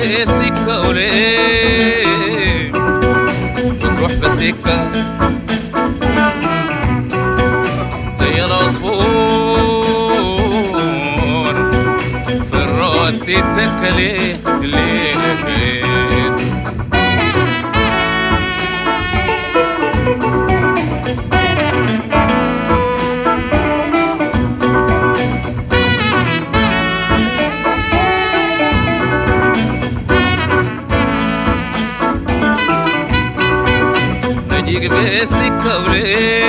بسكة وليه وتروح بسكة زي العصفور في الرد تتكى ليه ليه ليه نجيك بسكة وليه